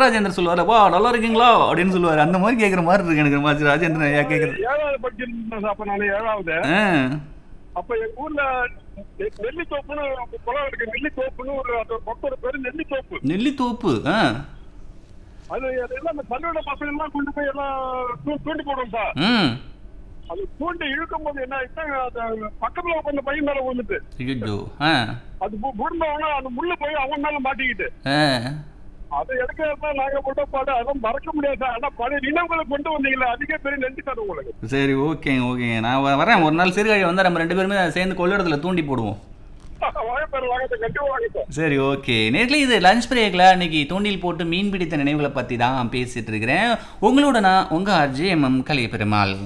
ராஜேந்திரன் சொல்லுவாரு வா நல்லா இருக்கீங்களா அப்படின்னு சொல்லுவாரு அந்த மாதிரி கேட்குற மாதிரி இருக்கு எனக்கு மாதிரி ராஜேந்திரன் ஐயா கேட்குறது ஏழாவது படிச்சிருந்தேன் சார் அப்ப நான் ஏழாவது ஆ அப்ப எங்க ஊர்ல நெ- நெல்லித்தோப்புன்னு ஒரு குளம் இருக்கு நெல்லித்தோப்புன்னு ஒரு அது மொத்தம் ஒரு பேரு நெல்லித்தோப்பு நெல்லித்தோப்பு ஆ அது எல்லாம் அந்த பள்ளியோட பசங்க எல்லாம் கொண்டு போய் எல்லாம் தூ- தூண்டி போடுவோம் சார் ம் அது தூண்டி இழுக்கும் போது என்ன ஆயிடுச்சுன்னா அது பக்கத்துல உட்காந்த பையன் மேல விழுந்துட்டு ஐயோ ஆ அது புடுந்தவன அந்த முள்ளு போய் அவன் மேல மாட்டிக்கிட்டு ஆ அதை எடுக்கிறதா நாங்க போட்ட பாடு அதெல்லாம் மறக்க முடியாது சார் ஆனா பழைய நினைவுகளை கொண்டு வந்தீங்களா அதிக பெரிய நன்றி சார் உங்களுக்கு சரி ஓகேங்க ஓகேங்க நான் வ- வரேன் ஒரு நாள் சிறுகாழி வந்தால் நம்ம ரெண்டு பேருமே சேர்ந்து கொள்ளிடத்துல தூண்டி போடுவோம் வாங்க பேர் வாங்க சார் கண்டிப்பா வாங்க சார் சரி ஓகே நேரில் இது லஞ்ச் பிரேக்கில் இன்னைக்கு தூண்டில் போட்டு மீன் பிடித்த நினைவுகளை பற்றி தான் பேசிட்டு இருக்கிறேன் உங்களோட நான் உங்கள் RJ M M Kaliya Perumal